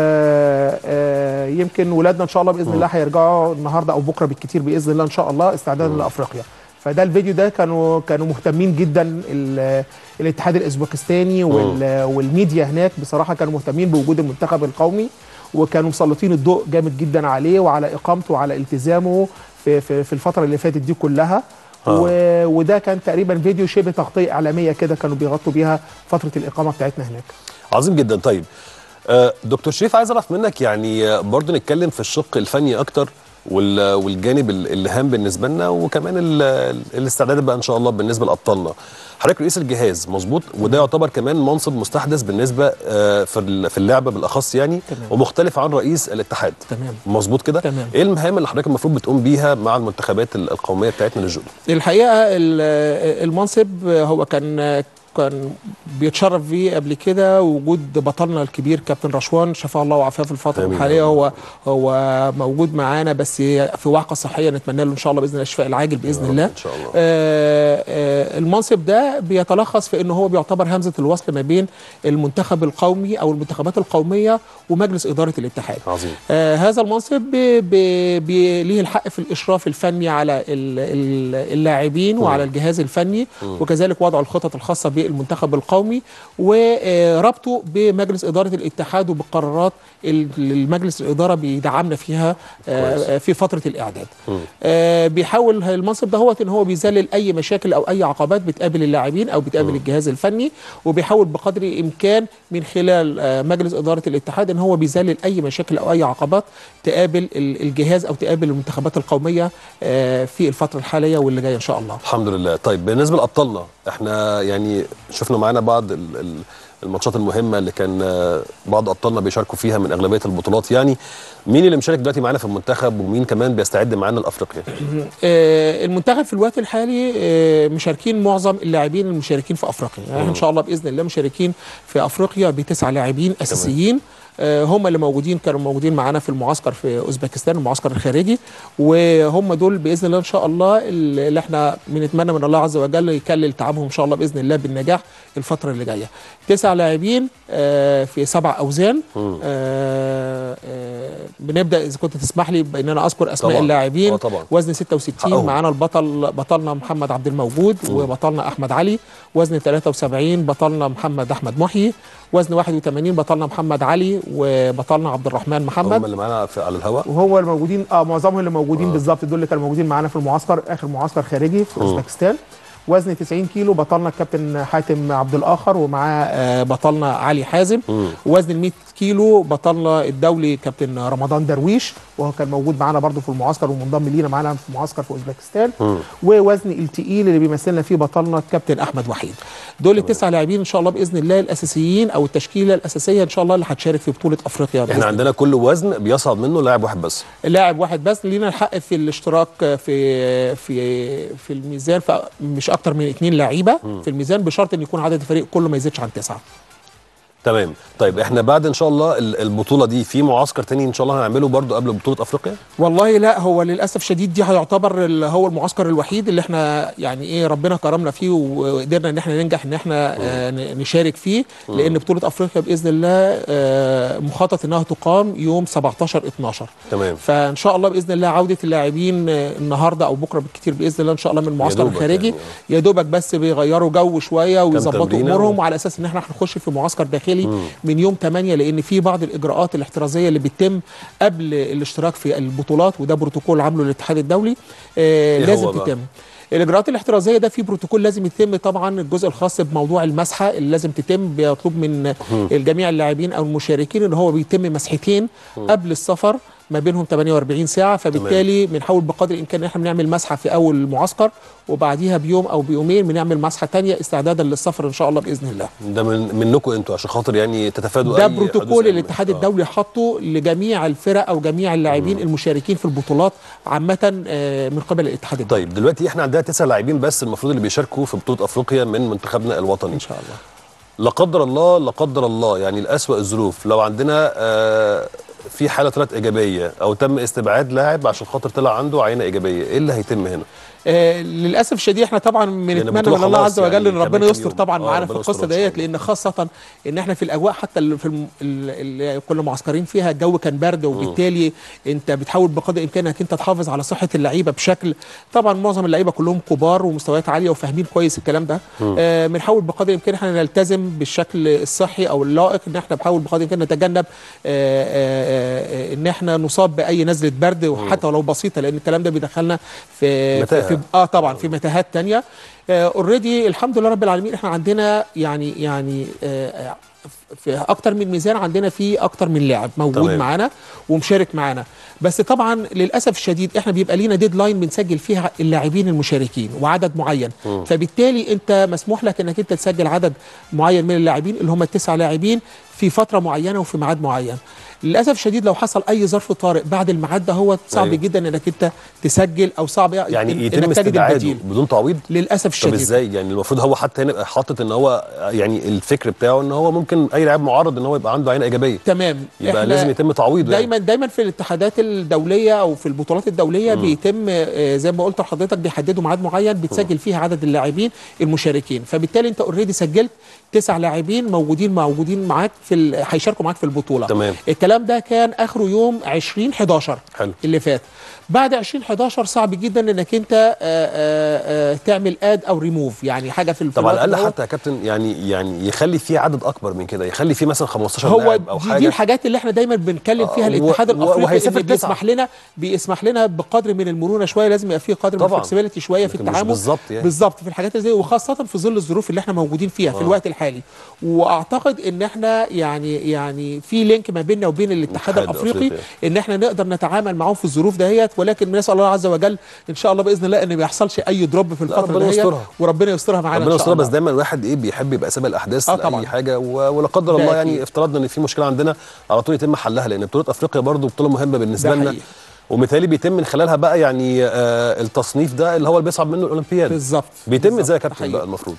آه آه يمكن ولادنا ان شاء الله باذن الله هيرجعوا النهارده او بكره بالكتير باذن الله ان شاء الله استعدادا لافريقيا فده الفيديو ده كانوا كانوا مهتمين جدا ال- الاتحاد الاوزبكستاني وال- والميديا هناك بصراحه كانوا مهتمين بوجود المنتخب القومي وكانوا مسلطين الضوء جامد جدا عليه وعلى اقامته وعلى التزامه في في, في الفتره اللي فاتت دي كلها آه. و... وده كان تقريبا فيديو شبه تغطيه اعلاميه كده كانوا بيغطوا بيها فتره الاقامه بتاعتنا هناك عظيم جدا طيب آه، دكتور شريف عايز اعرف منك يعني آه، برضو نتكلم في الشق الفني اكتر وال- والجانب ال- اللي هام بالنسبه لنا وكمان ال- ال- الاستعداد بقى ان شاء الله بالنسبه لابطالنا حضرتك رئيس الجهاز مظبوط وده يعتبر كمان منصب مستحدث بالنسبه آه، في ال- في اللعبه بالاخص يعني تمام. ومختلف عن رئيس الاتحاد تمام مظبوط كده تمام. ايه المهام اللي حضرتك المفروض بتقوم بيها مع المنتخبات ال- القوميه بتاعتنا للجودو الحقيقه ال- المنصب هو كان كان بيتشرف بيه قبل كده وجود بطلنا الكبير كابتن رشوان شفاه الله وعافاه في الفتره آمين. الحاليه هو هو موجود معانا بس في وعكه صحيه نتمنى له ان شاء الله باذن الله الشفاء العاجل باذن الله ان شاء الله آه، آه، المنصب ده بيتلخص في انه هو بيعتبر همزه الوصل ما بين المنتخب القومي او المنتخبات القوميه ومجلس اداره الاتحاد عظيم آه هذا المنصب بي بي بي ليه الحق في الاشراف الفني على ال- ال- اللاعبين وعلى الجهاز الفني مم. وكذلك وضع الخطط الخاصه بالمنتخب القومي وربطه بمجلس اداره الاتحاد وبقرارات ال- المجلس الاداره بيدعمنا فيها كويس. آه في فتره الاعداد مم. آه بيحاول المنصب ده هو ان هو بيذلل اي مشاكل او اي عقبات بتقابل اللاعبين او بتقابل الجهاز الفني وبيحاول بقدر الامكان من خلال آه مجلس اداره الاتحاد ان هو بيذلل اي مشاكل او اي عقبات تقابل ال- الجهاز او تقابل المنتخبات القوميه آه في الفتره الحاليه واللي جايه ان شاء الله الحمد لله طيب بالنسبه لابطالنا احنا يعني شفنا معانا بعض ال- ال- الماتشات المهمه اللي كان آه، بعض ابطالنا بيشاركوا فيها من اغلبيه البطولات يعني مين اللي مشارك دلوقتي معانا في المنتخب ومين كمان بيستعد معانا لافريقيا آه، المنتخب في الوقت الحالي آه، مشاركين معظم اللاعبين المشاركين في افريقيا يعني مم. ان شاء الله باذن الله مشاركين في افريقيا بتسع لاعبين اساسيين آه، هم اللي موجودين كانوا موجودين معانا في المعسكر في اوزبكستان المعسكر الخارجي وهم دول باذن الله ان شاء الله اللي احنا بنتمنى من الله عز وجل يكلل تعبهم ان شاء الله باذن الله بالنجاح الفتره اللي جايه تسع لاعبين آه، في سبع اوزان مم. آه، آه، بنبدا اذا كنت تسمح لي بان انا اذكر اسماء طبعاً. اللاعبين آه، طبعاً. وزن 66 حقهم. معانا البطل بطلنا محمد عبد الموجود وبطلنا احمد علي وزن 73 بطلنا محمد احمد محيي وزن 81 بطلنا محمد علي وبطلنا عبد الرحمن محمد هم اللي معانا في- على الهواء وهو الموجودين اه معظمهم اللي موجودين آه. بالظبط دول اللي كانوا موجودين معانا في المعسكر اخر معسكر خارجي في مم. اوزبكستان وزن 90 كيلو بطلنا الكابتن حاتم عبد الاخر ومعاه آه بطلنا علي حازم مم. وزن ال 100 كيلو بطلنا الدولي كابتن رمضان درويش وهو كان موجود معانا برضو في المعسكر ومنضم لينا معانا في المعسكر في اوزبكستان مم. ووزن التقيل اللي بيمثلنا فيه بطلنا الكابتن احمد وحيد دول التسع لاعبين ان شاء الله باذن الله الاساسيين او التشكيله الاساسيه ان شاء الله اللي هتشارك في بطوله افريقيا بإذن احنا عندنا كل وزن بيصعد منه لاعب واحد بس لاعب واحد بس لينا الحق في الاشتراك في في في الميزان مش اكتر من اثنين لعيبه في الميزان بشرط ان يكون عدد الفريق كله ما يزيدش عن تسعه تمام طيب احنا بعد ان شاء الله ال- البطوله دي في معسكر تاني ان شاء الله هنعمله برضو قبل بطوله افريقيا والله لا هو للاسف شديد دي هيعتبر ال- هو المعسكر الوحيد اللي احنا يعني ايه ربنا كرمنا فيه وقدرنا ان احنا ننجح ان احنا آه ن- نشارك فيه مم. لان بطوله افريقيا باذن الله آه مخطط انها تقام يوم 17 12 تمام فان شاء الله باذن الله عوده اللاعبين آه، النهارده او بكره بالكثير باذن الله ان شاء الله من المعسكر دوبك الخارجي يعني، يا دوبك بس بيغيروا جو شويه ويظبطوا تمرينة امورهم و- وعلى اساس ان احنا هنخش في معسكر داخلي بالتالي مم. من يوم 8 لان في بعض الاجراءات الاحترازيه اللي بتتم قبل الاشتراك في البطولات وده بروتوكول عامله الاتحاد الدولي آه إيه هو لازم بقى؟ تتم الاجراءات الاحترازيه ده في بروتوكول لازم يتم طبعا الجزء الخاص بموضوع المسحه اللي لازم تتم بيطلب من مم. الجميع اللاعبين او المشاركين ان هو بيتم مسحتين مم. قبل السفر ما بينهم 48 ساعه فبالتالي بنحاول بقدر الامكان ان احنا بنعمل مسحه في اول المعسكر وبعديها بيوم او بيومين بنعمل مسحه تانية استعدادا للسفر ان شاء الله باذن الله ده من منكم انتوا عشان خاطر يعني تتفادوا ده أي بروتوكول حدوث الاتحاد الدولي حاطه لجميع الفرق او جميع اللاعبين المشاركين في البطولات عامه آه، من قبل الاتحاد الدولي طيب دلوقتي احنا عندنا تسع لاعبين بس المفروض اللي بيشاركوا في بطوله افريقيا من منتخبنا الوطني ان شاء الله لا قدر الله لا قدر الله يعني الاسوأ الظروف لو عندنا آه في حاله طلعت ايجابيه او تم استبعاد لاعب عشان خاطر طلع عنده عينه ايجابيه ايه اللي هيتم هنا آه للاسف الشديد احنا طبعا بنتمنى البطولة من الله خلاص عز وجل يعني ان ربنا كمان كام يستر يوم. طبعا آه، معانا في ربنا يستر القصه إن شاء ديت لان خاصه ان احنا في الاجواء حتى اللي في الم... اللي كنا معسكرين فيها الجو كان برد وبالتالي انت بتحاول بقدر الامكان انك انت تحافظ على صحه اللعيبه بشكل طبعا معظم اللعيبه كلهم كبار ومستويات عاليه وفاهمين كويس الكلام ده مم. آه بنحاول بقدر الامكان احنا نلتزم بالشكل الصحي او اللائق ان احنا بنحاول بقدر الامكان نتجنب آه آه آه ان احنا نصاب باي نزله برد وحتى ولو بسيطه لان الكلام ده بيدخلنا في, متاهة. في, في اه طبعا في متاهات تانية اوريدي الحمد لله رب العالمين احنا عندنا يعني يعني آه في اكتر من ميزان عندنا فيه اكتر من لاعب موجود تمام. معانا ومشارك معانا بس طبعا للاسف الشديد احنا بيبقى لينا ديدلاين بنسجل فيها اللاعبين المشاركين وعدد معين مم. فبالتالي انت مسموح لك انك انت تسجل عدد معين من اللاعبين اللي هم التسع لاعبين في فتره معينه وفي ميعاد معين للاسف الشديد لو حصل اي ظرف طارئ بعد الميعاد ده هو صعب أيوه. جدا انك انت تسجل او صعب يعني إن- يتم انك تجد استبعاده البديل بدون تعويض للاسف طب الشديد ازاي يعني المفروض هو حتى هنا يبقى حاطط ان هو يعني الفكر بتاعه ان هو ممكن اي لاعب معرض ان هو يبقى عنده عينه ايجابيه تمام يبقى إحنا لازم يتم تعويضه يعني. دايما دايما في الاتحادات الدوليه او في البطولات الدوليه مم. بيتم آه، زي ما قلت لحضرتك بيحددوا ميعاد معين بتسجل فيه عدد اللاعبين المشاركين فبالتالي انت اوريدي سجلت تسع لاعبين موجودين موجودين معاك في ال- هيشاركوا معاك في البطوله تمام. الكلام ده كان اخره يوم 20 11 حلو اللي فات بعد 20 11 صعب جدا انك انت آه، آه، آه، تعمل اد او ريموف يعني حاجه في طب على الوقت الاقل دوت. حتى يا كابتن يعني يعني يخلي فيه عدد اكبر من كده يخلي فيه مثلا 15 هو لاعب او دي, حاجه دي الحاجات اللي احنا دايما بنتكلم فيها آه، الاتحاد و- الافريقي وهيسافر ان تسعة. بيسمح لنا بيسمح لنا بقدر من المرونه شويه لازم يبقى فيه قدر من طبعاً. الفلكسبيليتي شويه في لكن مش التعامل بالظبط يعني. بالظبط في الحاجات اللي زي وخاصه في ظل الظروف اللي احنا موجودين فيها في آه. الوقت الحالي واعتقد ان احنا يعني يعني في لينك ما بيننا وبين الاتحاد الاتحاد الافريقي الأفريقي. ان احنا نقدر نتعامل معاهم في الظروف دهيت ولكن نسال الله عز وجل ان شاء الله باذن الله ان ما يحصلش اي دروب في الفتره ربنا دهيت يسترها. وربنا يسترها معانا ربنا ان شاء يستر الله بس دايما الواحد ايه بيحب يبقى سابق الاحداث آه لاي طبعاً. حاجه و- ولا قدر ده الله أكيد. يعني افترضنا ان في مشكله عندنا على طول يتم حلها لان بطوله افريقيا برضو بطوله مهمه بالنسبه ده لنا حقيقي. ومثالي بيتم من خلالها بقى يعني آه التصنيف ده اللي هو اللي بيصعد منه الاولمبياد بالظبط بيتم بالظبط. ازاي يا ده كابتن حقيقي. بقى المفروض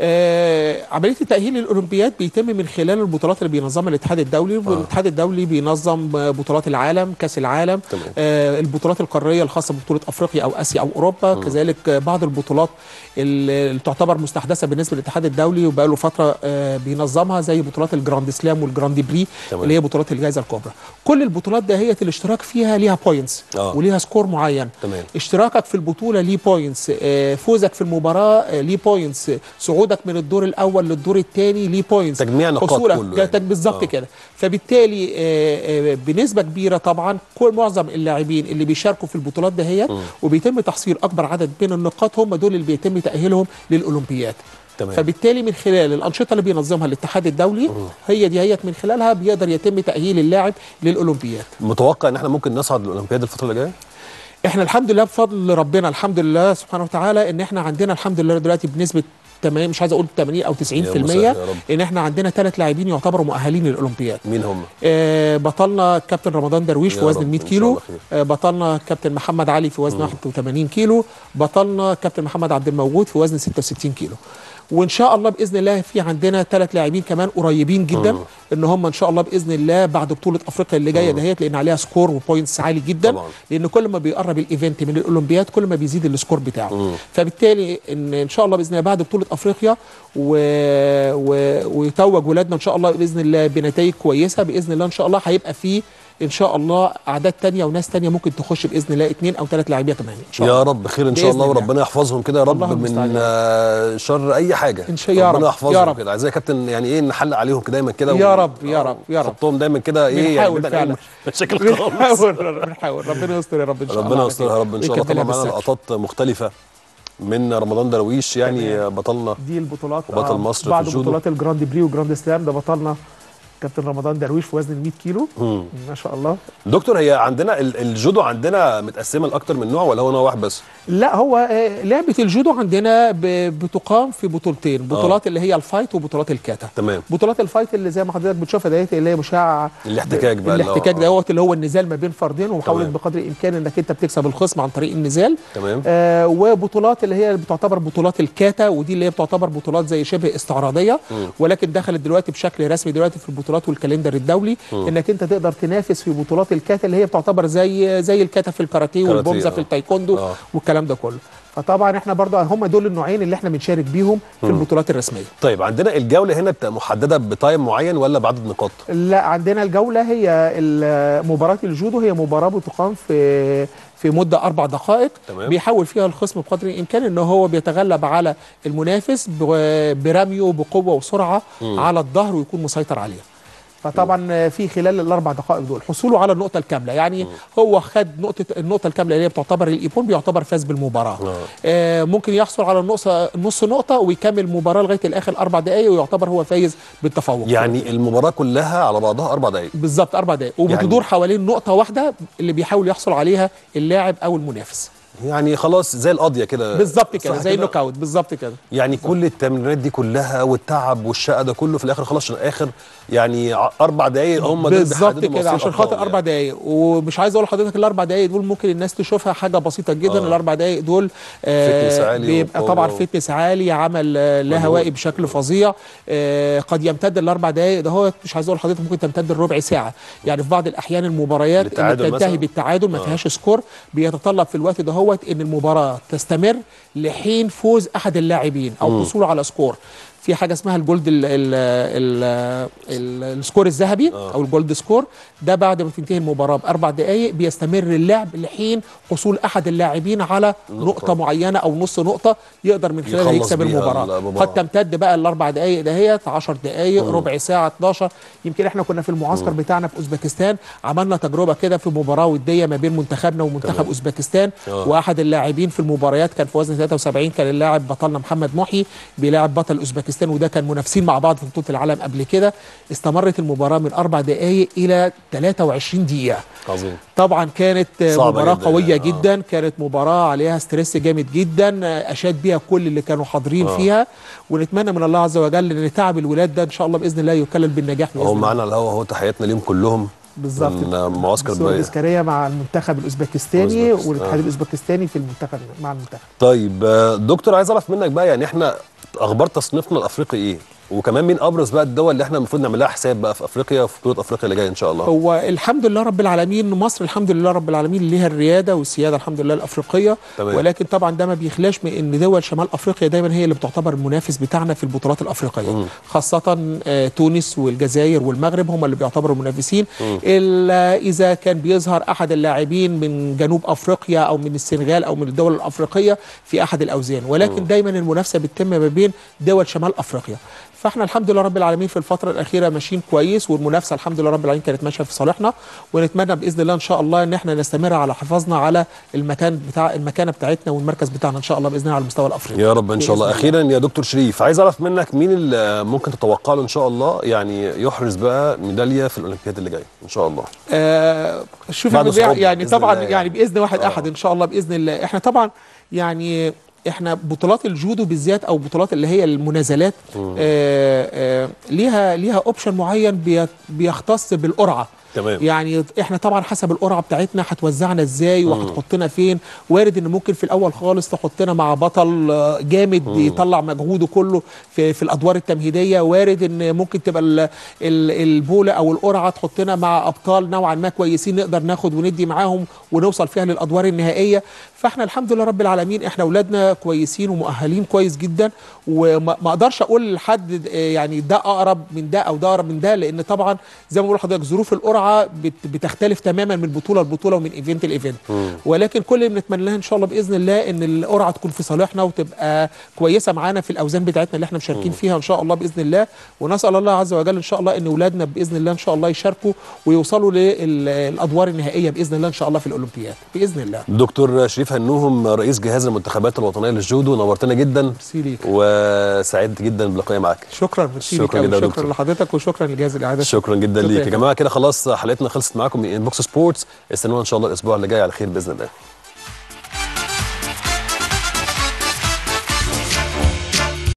آه عمليه التاهيل للاولمبياد بيتم من خلال البطولات اللي بينظمها الاتحاد الدولي والاتحاد الدولي بينظم آه، بطولات العالم كاس العالم تمام. آه البطولات القاريه الخاصه ببطوله افريقيا او اسيا او اوروبا مم. كذلك آه، بعض البطولات اللي اللي تعتبر مستحدثه بالنسبه للاتحاد الدولي وبقى له فتره آه بينظمها زي بطولات الجراند سلام والجراند بري تمام. اللي هي بطولات الجائزه الكبرى كل البطولات ده هي الاشتراك فيها ليها بوينتس آه. وليها سكور معين تمام اشتراكك في البطوله ليه بوينتس فوزك في المباراه آه، ليه بوينتس صعودك من الدور الاول للدور الثاني ليه بوينتس تجميع نقاط حصولك كله يعني. يعني. بالظبط آه. كده فبالتالي آه، آه، بنسبه كبيره طبعا كل معظم اللاعبين اللي بيشاركوا في البطولات دهيت مم. وبيتم تحصيل اكبر عدد من النقاط هم دول اللي بيتم تاهيلهم للاولمبياد تمام فبالتالي من خلال الانشطه اللي بينظمها الاتحاد الدولي هي دي هي من خلالها بيقدر يتم تاهيل اللاعب للاولمبياد متوقع ان احنا ممكن نصعد للاولمبياد الفتره اللي جايه احنا الحمد لله بفضل ربنا الحمد لله سبحانه وتعالى ان احنا عندنا الحمد لله دلوقتي بنسبه 80 مش عايز اقول 80 او 90% يا مسهل يا رب. ان احنا عندنا ثلاث لاعبين يعتبروا مؤهلين للاولمبياد مين هم آه بطلنا كابتن رمضان درويش يا في وزن رب، ال 100 إن شاء كيلو الله خير. آه بطلنا كابتن محمد علي في وزن 81 كيلو بطلنا كابتن محمد عبد الموجود في وزن 66 كيلو وان شاء الله باذن الله في عندنا ثلاث لاعبين كمان قريبين جدا مم. ان هم ان شاء الله باذن الله بعد بطوله افريقيا اللي جايه مم. دهيت لان عليها سكور وبوينتس عالي جدا طبعا. لان كل ما بيقرب الايفنت من الاولمبياد كل ما بيزيد السكور بتاعه مم. فبالتالي ان ان شاء الله باذن الله بعد بطوله افريقيا و... و... ويتوج ولادنا ان شاء الله باذن الله بنتائج كويسه باذن الله ان شاء الله هيبقى في ان شاء الله اعداد تانية وناس تانية ممكن تخش باذن الله اثنين او ثلاث لاعبيه كمان ان شاء الله يا رب خير ان شاء بإذن الله الله. وربنا يحفظهم كده يا رب اللهم من المستعان. آه، شر اي حاجه إن شاء- يا ربنا رب، يحفظهم يا رب. كده عايزين يا كابتن يعني ايه نحلق عليهم كده دايما كده يا و- رب يا رب يا رب نحطهم دايما كده ايه يعني بنحاول بعيد عن فعلا مشاكل خالص بنحاول بنحاول ربنا يستر يا رب ان شاء الله ربنا على يسترها يا رب ان خير. شاء الله طبعا ويكملها معانا بالستر. لقطات مختلفه من رمضان درويش يعني بطلنا دي البطولات وبطل آه، مصر في بعد الجودو. بطولات الجراند بري وجراند سلام ده بطلنا كابتن رمضان درويش في وزن ال 100 كيلو مم. ما شاء الله دكتور هي عندنا ال- الجودو عندنا متقسمه لاكتر من نوع ولا هو نوع واحد بس؟ لا هو آه، لعبه الجودو عندنا ب- بتقام في بطولتين بطولات اللي هي الفايت وبطولات الكاتا تمام بطولات الفايت اللي زي ما حضرتك بتشوفها ديت اللي هي مشاع الاحتكاك بقى اللي هو- الاحتكاك دوت اللي هو النزال ما بين فردين ومحاوله تمام. بقدر الامكان انك انت بتكسب الخصم عن طريق النزال تمام آه وبطولات اللي هي بتعتبر بطولات الكاتا ودي اللي هي بتعتبر بطولات زي شبه استعراضيه مم. ولكن دخلت دلوقتي بشكل رسمي دلوقتي في البطولات والكالندر الدولي مم. انك انت تقدر تنافس في بطولات الكاتا اللي هي بتعتبر زي زي الكاتا في الكاراتيه كاراتيه، والبومزه آه. في التايكوندو آه. والكلام ده كله فطبعا احنا برضو هم دول النوعين اللي احنا بنشارك بيهم في مم. البطولات الرسميه طيب عندنا الجوله هنا بتبقى محدده بتايم معين ولا بعدد نقاط؟ لا عندنا الجولة هي ال- مباراة الجودو هي مباراة بتقام في في مدة أربع دقائق تمام. بيحاول فيها الخصم بقدر الإمكان إن هو بيتغلب على المنافس ب- برميه بقوة وسرعة مم. على الظهر ويكون مسيطر عليه فطبعا في خلال الاربع دقائق دول حصوله على النقطه الكامله يعني هو خد نقطه النقطه الكامله اللي هي بتعتبر الايبون بيعتبر فاز بالمباراه آه ممكن يحصل على النص نص نقطه ويكمل المباراه لغايه الاخر اربع دقائق ويعتبر هو فايز بالتفوق يعني المباراه كلها على بعضها اربع دقائق بالظبط اربع دقائق وبتدور يعني- حوالين نقطه واحده اللي بيحاول يحصل عليها اللاعب او المنافس يعني خلاص زي القضيه كده بالظبط كده صح زي النوك اوت بالظبط كده يعني كل التمرينات دي كلها والتعب والشقه ده كله في الاخر خلاص عشان الاخر يعني ع- اربع دقائق هم دول بالظبط بيحددوا كده مصير عشان خاطر أرقام اربع دقائق ومش عايز اقول لحضرتك الاربع دقائق دول ممكن الناس تشوفها حاجه بسيطه جدا آه. الاربع دقائق دول فتنس عالي بيبقى وقوة طبعا و- فتنس عالي عمل آه، لا مجهود. هوائي بشكل فظيع آه، قد يمتد الاربع دقائق ده هو مش عايز اقول لحضرتك ممكن تمتد الربع ساعه يعني في بعض الاحيان المباريات اللي بالتعادل بتنتهي مثلاً؟ بالتعادل ما آه. فيهاش سكور بيتطلب في الوقت دهوت ان المباراه تستمر لحين فوز احد اللاعبين او مم. حصوله على سكور في حاجه اسمها الجولد ال ال ال ال السكور الذهبي آه. او الجولد سكور ده بعد ما تنتهي المباراه باربع دقائق بيستمر اللعب لحين حصول احد اللاعبين على نقطة. نقطه, معينه او نص نقطه يقدر من خلالها يخلص يكسب بيها المباراه المباراة. قد تمتد بقى الاربع دقائق دهيت 10 دقائق مم. ربع ساعه 12 يمكن احنا كنا في المعسكر بتاعنا في اوزبكستان عملنا تجربه كده في مباراه وديه ما بين منتخبنا ومنتخب تمام. اوزبكستان آه. واحد اللاعبين في المباريات كان في وزن 73 كان اللاعب بطلنا محمد محي بيلاعب بطل اوزبكستان وده كان منافسين مع بعض في بطوله العالم قبل كده استمرت المباراه من اربع دقائق الى 23 دقيقه عظيم طبعا كانت آه، صعبة مباراه جداً قويه يعني، آه. جدا كانت مباراه عليها ستريس جامد جدا آه، اشاد بيها كل اللي كانوا حاضرين آه. فيها ونتمنى من الله عز وجل ان تعب الولاد ده ان شاء الله باذن الله يكلل بالنجاح باذن هو الله معانا على الهوا اهو تحياتنا ليهم كلهم بالظبط من معسكر الصورة باية الإسكارية مع المنتخب الأوزبكستاني أوزبكستان. والاتحاد آه. الأوزبكستاني في المنتخب مع المنتخب طيب آه، دكتور عايز اعرف منك بقى يعني احنا اخبار تصنيفنا الافريقي ايه وكمان مين ابرز بقى الدول اللي احنا المفروض نعمل لها حساب بقى في افريقيا وفي بطوله افريقيا اللي جايه ان شاء الله هو الحمد لله رب العالمين مصر الحمد لله رب العالمين ليها الرياده والسياده الحمد لله الافريقيه تمام. ولكن طبعا ده ما بيخلاش من ان دول شمال افريقيا دايما هي اللي بتعتبر المنافس بتاعنا في البطولات الافريقيه مم. خاصه آه، تونس والجزائر والمغرب هم اللي بيعتبروا المنافسين مم. الا اذا كان بيظهر احد اللاعبين من جنوب افريقيا او من السنغال او من الدول الافريقيه في احد الاوزان ولكن مم. دايما المنافسه بتتم ما بين دول شمال افريقيا فاحنا الحمد لله رب العالمين في الفتره الاخيره ماشيين كويس والمنافسه الحمد لله رب العالمين كانت ماشيه في صالحنا ونتمنى باذن الله ان شاء الله ان احنا نستمر على حفاظنا على المكان بتاع المكانه بتاعتنا والمركز بتاعنا ان شاء الله باذن الله على المستوى الافريقي يا رب ان شاء الله بإذن اخيرا يا دكتور شريف عايز اعرف منك مين اللي ممكن تتوقع له ان شاء الله يعني يحرز بقى ميداليه في الاولمبياد اللي جايه ان شاء الله آه شوف بعد يا مذيع، صعوبة يعني بإذن طبعا الله يعني, يعني. باذن واحد آه. احد ان شاء الله باذن الله احنا طبعا يعني احنا بطولات الجودو بالذات او بطولات اللي هي المنازلات مم. آه آه ليها ليها اوبشن معين بي- بيختص بالقرعه تمام يعني احنا طبعا حسب القرعه بتاعتنا هتوزعنا ازاي مم. وهتحطنا فين وارد ان ممكن في الاول خالص تحطنا مع بطل آه، جامد مم. يطلع مجهوده كله في, في الادوار التمهيديه وارد ان ممكن تبقى ال- ال- البوله او القرعه تحطنا مع ابطال نوعا ما كويسين نقدر ناخد وندي معاهم ونوصل فيها للادوار النهائيه فاحنا الحمد لله رب العالمين احنا اولادنا كويسين ومؤهلين كويس جدا وما ما اقدرش اقول لحد آه، يعني ده اقرب من ده او ده اقرب من ده لان طبعا زي ما بقول لحضرتك ظروف القرعه بت- بتختلف تماما من بطوله لبطوله ومن ايفنت لايفنت ولكن كل اللي بنتمنى لها ان شاء الله باذن الله ان القرعه تكون في صالحنا وتبقى كويسه معانا في الاوزان بتاعتنا اللي احنا مشاركين فيها ان شاء الله باذن الله ونسال الله عز وجل ان شاء الله ان اولادنا باذن الله ان شاء الله يشاركوا ويوصلوا للادوار النهائيه باذن الله ان شاء الله في الاولمبياد باذن الله دكتور شريف هنوهم رئيس جهاز المنتخبات الوطنيه للجودو نورتنا جدا ميرسي ليك وسعدت جدا بلقائي معاك شكرا ميرسي ليك شكرا أوي. جدا يا شكرا دكتور. لحضرتك وشكرا لجهاز الاعاده شكرا جدا شكرا ليك يا يا جماعه كده خلاص حلقتنا خلصت معاكم من انبوكس سبورتس استنونا ان شاء الله الاسبوع اللي جاي على خير باذن الله